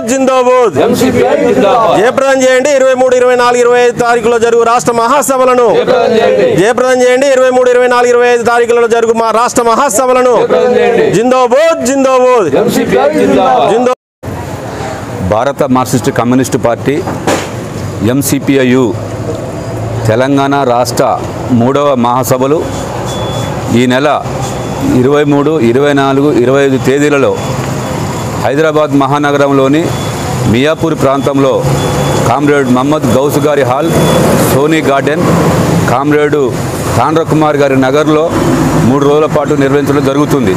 జిందాబాద్ జిందాబాద్ MCPI జిందాబాద్ జయప్రదం చేయండి ఇరవై మూడు ఇరవై నాలుగు ఇరవై ఐదు తారీఖులో జరుగు రాష్ట్ర మహాసభలను జయప్రదం చేయండి. జయప్రదం చేయండి ఇరవై మూడు ఇరవై నాలుగు ఇరవై ఐదు తారీఖులలో జరుగు మా రాష్ట్ర మహాసభలను జయప్రదం చేయండి. జిందాబాద్ జిందాబాద్ ఎంసీపీఐ జిందాబాద్ జిందా భారత Marxist communist party MCPIU Telangana రాష్ట్ర మూడవ మహాసభలు ఈ నెల ఇరవై మూడు ఇరవై నాలుగు ఇరవై ఐదు తేదీలలో హైదరాబాద్ మహానగరంలోని మియాపూర్ ప్రాంతంలో కామ్రేడ్ మహమ్మద్ గౌస్ గారి hall Soni garden comrade Tandrakumar గారి నగర్లో మూడు రోజుల పాటు నిర్వహించడం జరుగుతుంది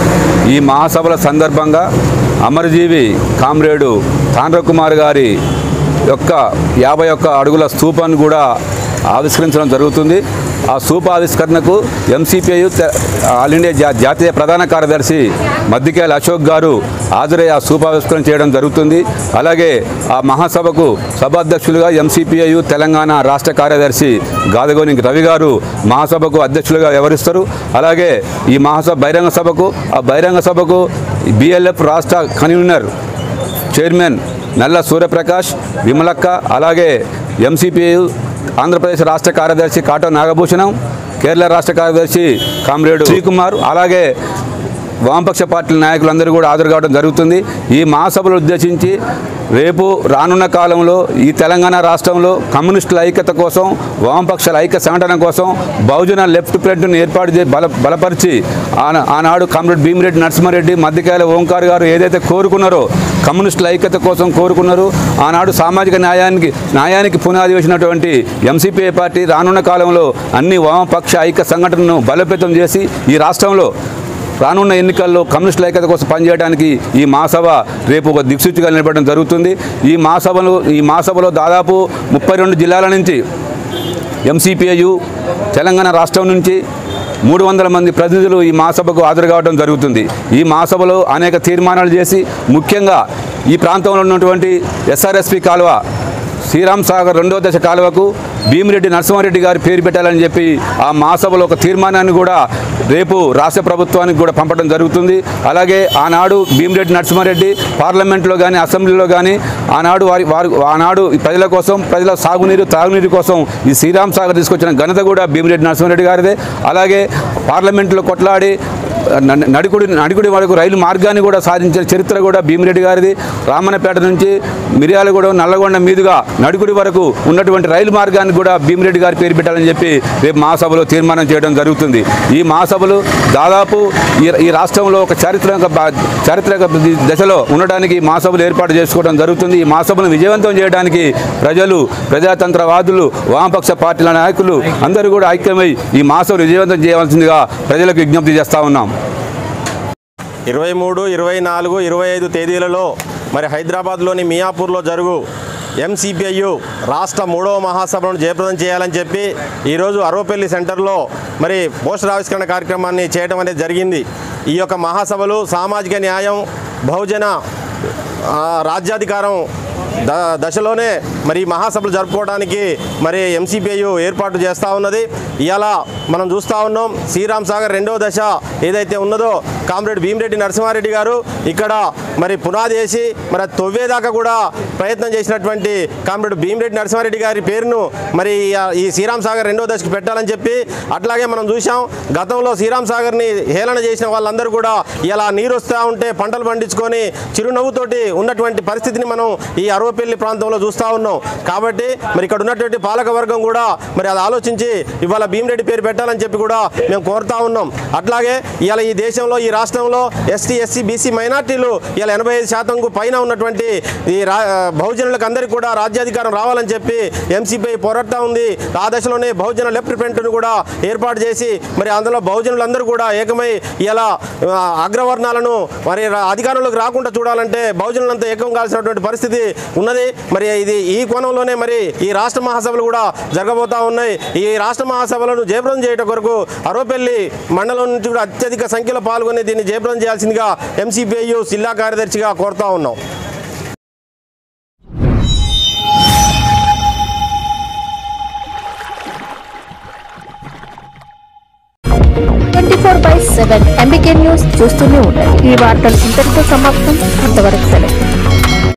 ఈ మహాసభల సందర్భంగా అమరజీవి కామ్రేడు తాండ్రకుమార్ గారి యొక్క యాభై ఒక్క అడుగుల స్తూపాన్ని కూడా ఆవిష్కరించడం జరుగుతుంది ఆ స్తూప ఆవిష్కరణకు ఎంసీపీఐ ఆల్ ఇండియా జా జాతీయ ప్రధాన కార్యదర్శి మద్దికేల అశోక్ గారు హాజరై ఆ స్తూప ఆవిష్కరణ చేయడం జరుగుతుంది అలాగే ఆ మహాసభకు సభాధ్యక్షులుగా ఎంసీపీఐ తెలంగాణ రాష్ట్ర కార్యదర్శి గాదగోని రవి గారు మహాసభకు అధ్యక్షులుగా వ్యవహరిస్తారు అలాగే ఈ మహాసభ బహిరంగ సభకు ఆ బహిరంగ సభకు బిఎల్ఎఫ్ రాష్ట్ర కన్వీనర్ చైర్మన్ నల్ల సూర్యప్రకాష్ విమలక్క అలాగే ఎంసీపీయు ఆంధ్రప్రదేశ్ రాష్ట్ర కార్యదర్శి కాటో నాగభూషణం కేరళ రాష్ట్ర కార్యదర్శి కామ్రేడు శ్రీకుమార్ అలాగే వామపక్ష పార్టీల నాయకులందరూ కూడా హాజరు కావడం జరుగుతుంది ఈ మహాసభలు ఉద్దేశించి రేపు రానున్న కాలంలో ఈ తెలంగాణ రాష్ట్రంలో కమ్యూనిస్టుల ఐక్యత కోసం వామపక్షాల ఐక్య సంఘటన కోసం బహుజన లెఫ్ట్ ఫ్రంట్ను ఏర్పాటు చేసి బల బలపరిచి ఆన- ఆనాడు కామ్రేడ్ భీమిరెడ్డి నరసింహారెడ్డి మధ్యకాయల ఓంకార్ గారు ఏదైతే కోరుకున్నారో కమ్యూనిస్టుల ఐక్యత కోసం కోరుకున్నారు ఆనాడు సామాజిక న్యాయానికి న్యాయానికి పునాది వేసినటువంటి ఎంసీపీఐ పార్టీ రానున్న కాలంలో అన్ని వామపక్ష ఐక్య సంఘటనను బలోపేతం చేసి ఈ రాష్ట్రంలో రానున్న ఎన్నికల్లో కమ్యూనిస్టుల ఐక్యత కోసం పనిచేయడానికి ఈ మహాసభ రేపు ఒక దిక్సూచిగా నిలబడడం జరుగుతుంది ఈ మహాసభలు ఈ మహాసభలో దాదాపు ముప్పై రెండు జిల్లాల నుంచి ఎంసీపీఐయు తెలంగాణ రాష్ట్రం నుంచి మూడు వందల మంది ప్రతినిధులు ఈ మహాసభకు హాజరు కావడం జరుగుతుంది ఈ మహాసభలో అనేక తీర్మానాలు చేసి ముఖ్యంగా ఈ ప్రాంతంలో ఉన్నటువంటి ఎస్ఆర్ఎస్పి కాలువ శ్రీరామ్ సాగర్ రెండో దశ కాలువకు భీమిరెడ్డి నరసింహారెడ్డి గారి పేరు పెట్టాలని చెప్పి ఆ మహాసభలో ఒక తీర్మానాన్ని కూడా రేపు రాష్ట్ర ప్రభుత్వానికి కూడా పంపడం జరుగుతుంది అలాగే ఆనాడు భీమిరెడ్డి నరసింహారెడ్డి పార్లమెంట్లో కానీ అసెంబ్లీలో కానీ ఆనాడు వారి వారి ఆనాడు ఈ ప్రజల కోసం ప్రజల సాగునీరు తాగునీరు కోసం ఈ శ్రీరామ్ సాగర్ తీసుకొచ్చిన ఘనత కూడా భీమిరెడ్డి నరసింహారెడ్డి గారిదే అలాగే పార్లమెంట్లో కొట్లాడి న- నడికుడి నడికుడి వరకు రైలు మార్గాన్ని కూడా సాధించిన చరిత్ర కూడా భీమిరెడ్డి గారిది రామన్నపేట నుంచి మిర్యాలగూడ నల్లగొండ మీదుగా నడికుడి వరకు ఉన్నటువంటి రైలు మార్గాన్ని కూడా భీమిరెడ్డి గారి పేరు పెట్టాలని చెప్పి రేపు మహాసభలో తీర్మానం చేయడం జరుగుతుంది ఈ మహాసభలు దాదాపు ఈ ఈ రాష్ట్రంలో ఒక చారిత్రక బా- చారిత్రక దశలో ఉండడానికి ఈ మహాసభలు ఏర్పాటు చేసుకోవడం జరుగుతుంది ఈ మహాసభను విజయవంతం చేయడానికి ప్రజలు ప్రజాతంత్రవాదులు వామపక్ష పార్టీల నాయకులు అందరూ కూడా ఐక్యమై ఈ మహాసభలు విజయవంతం చేయవలసిందిగా ప్రజలకు విజ్ఞప్తి చేస్తా ఉన్నాం ఇరవై మూడు ఇరవై నాలుగు ఇరవై ఐదు తేదీలలో మరి హైదరాబాద్లోని మియాపూర్లో జరుగు ఎంసీపీఐయు రాష్ట్ర మూడవ మహాసభను జయప్రదం చేయాలని చెప్పి ఈరోజు అరవపల్లి సెంటర్లో మరి పోస్టర్ ఆవిష్కరణ కార్యక్రమాన్ని చేయడం అనేది జరిగింది ఈ యొక్క మహాసభలు సామాజిక న్యాయం బహుజన ఆ, రాజ్యాధికారం ద దశలోనే మరి ఈ మహాసభలు జరుపుకోవడానికి మరి ఎంసీపీయు ఏర్పాటు చేస్తూ ఉన్నది ఇవాళ మనం చూస్తూ ఉన్నాం శ్రీరామ్ సాగర్ రెండో దశ ఏదైతే ఉన్నదో కామ్రేడ్ భీమిరెడ్డి నరసింహారెడ్డి గారు ఇక్కడ మరి పునాది వేసి మరి అది తవ్వేదాకా కూడా ప్రయత్నం చేసినటువంటి కామ్రేడ్ భీమిరెడ్డి నరసింహారెడ్డి గారి పేరును మరి ఈ- ఈ శ్రీరామ్ సాగర్ రెండో దశకు పెట్టాలని చెప్పి అట్లాగే మనం చూసాం గతంలో శ్రీరామ్ సాగర్ని హేళన చేసిన వాళ్ళందరూ కూడా ఇలా నీరు వస్తూ ఉంటే పంటలు పండించుకొని చిరునవ్వుతోటి ఉన్నటువంటి పరిస్థితిని మనం ఈ అరవపల్లి ప్రాంతంలో చూస్తూ ఉన్నాం కాబట్టి మరి ఇక్కడ ఉన్నటువంటి పాలక వర్గం కూడా మరి అది ఆలోచించి ఇవాళ భీమిరెడ్డి పేరు పెట్టాలని చెప్పి కూడా మేము కోరుతా ఉన్నాం అట్లాగే ఇవాళ ఈ దేశంలో ఈ రాష్ట్రంలో ఎస్టీ ఎస్సీ బీసీ మైనార్టీలు ఇలా ఎనభై ఐదు శాతంకు పైన ఉన్నటువంటి ఈ రా బహుజనులకు అందరికీ కూడా రాజ్యాధికారం రావాలని చెప్పి ఎంసీపీ పోరాడుతూ ఉంది ఆ దశలోనే బహుజన లెఫ్ట్ ఫ్రంట్ను కూడా ఏర్పాటు చేసి మరి అందులో బహుజనులందరూ కూడా ఏకమై ఇలా ఆ, అగ్రవర్ణాలను మరి రా- అధికారంలోకి రాకుండా చూడాలంటే బహుజనులంతా ఏకం కావాల్సినటువంటి పరిస్థితి ఉన్నది మరి ఇది ఈ కోణంలోనే మరి ఈ రాష్ట్ర మహాసభలు కూడా జరగబోతా ఉన్నాయి ఈ రాష్ట్ర మహాసభలను జయప్రదం చేయడం కొరకు అరోపెల్లి మండలం నుంచి కూడా అత్యధిక సంఖ్యలో పాల్గొని దీన్ని జయప్రదం చేయాల్సిందిగా ఎంసీపీఐయు జిల్లా కార్యదర్శిగా కోరుతా ఉన్నాం twenty four by seven MBK news చూస్తూనే ఉండండి ఈ వార్తలు ఇంతటితో సమాప్తం అంతవరకు సెలవు